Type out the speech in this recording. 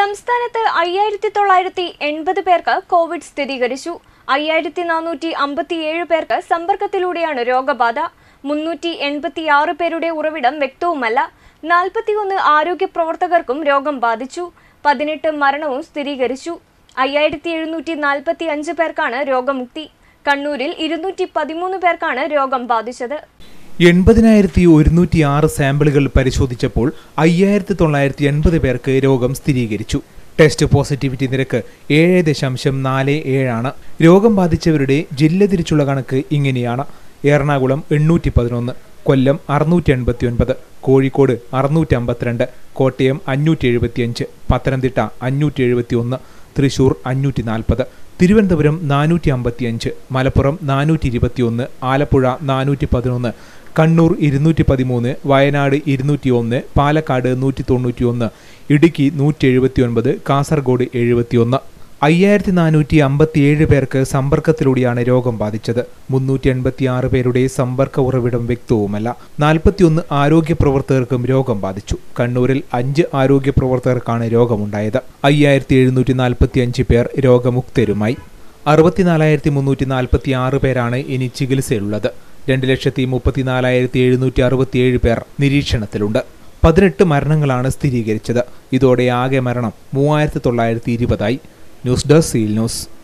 സംസ്ഥാനത്ത് അയ്യായിരത്തി തൊള്ളായിരത്തി എൺപത് പേർക്ക് കോവിഡ് സ്ഥിരീകരിച്ചു അയ്യായിരത്തി നാനൂറ്റി അമ്പത്തിയേഴ് പേർക്ക് സമ്പർക്കത്തിലൂടെയാണ് രോഗബാധ മുന്നൂറ്റി എൺപത്തിയാറ് പേരുടെ ഉറവിടം വ്യക്തവുമല്ല നാൽപ്പത്തിയൊന്ന് ആരോഗ്യ പ്രവർത്തകർക്കും രോഗം ബാധിച്ചു പതിനെട്ട് മരണവും സ്ഥിരീകരിച്ചു അയ്യായിരത്തി എഴുന്നൂറ്റി നാൽപ്പത്തി അഞ്ച് പേർക്കാണ് രോഗമുക്തി കണ്ണൂരിൽ ഇരുന്നൂറ്റി പതിമൂന്ന് പേർക്കാണ് രോഗം ബാധിച്ചത് എൺപതിനായിരത്തി ഒരുന്നൂറ്റി ആറ് സാമ്പിളുകൾ പരിശോധിച്ചപ്പോൾ അയ്യായിരത്തി തൊള്ളായിരത്തി എൺപത് പേർക്ക് രോഗം സ്ഥിരീകരിച്ചു ടെസ്റ്റ് പോസിറ്റിവിറ്റി നിരക്ക് ഏഴ് ദശാംശം നാല് ഏഴാണ് രോഗം ബാധിച്ചവരുടെ ജില്ല തിരിച്ചുള്ള കണക്ക് ഇങ്ങനെയാണ് എറണാകുളം എണ്ണൂറ്റി പതിനൊന്ന് കൊല്ലം അറുന്നൂറ്റി എൺപത്തി ഒൻപത് കോഴിക്കോട് അറുന്നൂറ്റി അമ്പത്തിരണ്ട് കോട്ടയം അഞ്ഞൂറ്റി എഴുപത്തിയഞ്ച് പത്തനംതിട്ട അഞ്ഞൂറ്റി എഴുപത്തി ഒന്ന് തൃശൂർ അഞ്ഞൂറ്റി നാൽപ്പത് തിരുവനന്തപുരം നാനൂറ്റി അമ്പത്തിയഞ്ച് മലപ്പുറം നാനൂറ്റി ഇരുപത്തിയൊന്ന് ആലപ്പുഴ നാനൂറ്റി പതിനൊന്ന് കണ്ണൂർ ഇരുന്നൂറ്റി പതിമൂന്ന് വയനാട് ഇരുന്നൂറ്റി ഒന്ന് പാലക്കാട് നൂറ്റി തൊണ്ണൂറ്റി ഒന്ന് ഇടുക്കി നൂറ്റി എഴുപത്തി ഒൻപത് കാസർഗോഡ് എഴുപത്തിയൊന്ന് അയ്യായിരത്തി നാനൂറ്റി അമ്പത്തിയേഴ് പേർക്ക് സമ്പർക്കത്തിലൂടെയാണ് രോഗം ബാധിച്ചത് മുന്നൂറ്റി എൺപത്തി ആറ് പേരുടെ സമ്പർക്ക ഉറവിടം വ്യക്തവുമല്ല നാൽപ്പത്തിയൊന്ന് ആരോഗ്യ പ്രവർത്തകർക്കും രോഗം ബാധിച്ചു കണ്ണൂരിൽ അഞ്ച് ആരോഗ്യ പ്രവർത്തകർക്കാണ് രോഗമുണ്ടായത് അയ്യായിരത്തി എഴുന്നൂറ്റി നാൽപ്പത്തി അഞ്ച് പേർ രോഗമുക്തരുമായി അറുപത്തിനാലായിരത്തി മുന്നൂറ്റി നാൽപ്പത്തി ആറ് പേരാണ് ഇനി ചികിത്സയിലുള്ളത് രണ്ട് ലക്ഷത്തി മുപ്പത്തിനാലായിരത്തി എഴുന്നൂറ്റി അറുപത്തിയേഴ് പേർ നിരീക്ഷണത്തിലുണ്ട് പതിനെട്ട് മരണങ്ങളാണ് സ്ഥിരീകരിച്ചത് ഇതോടെ ആകെ മരണം മൂവായിരത്തി തൊള്ളായിരത്തി ഇരുപതായി ന്യൂസ് ഡെസ്ക് സീൽ ന്യൂസ്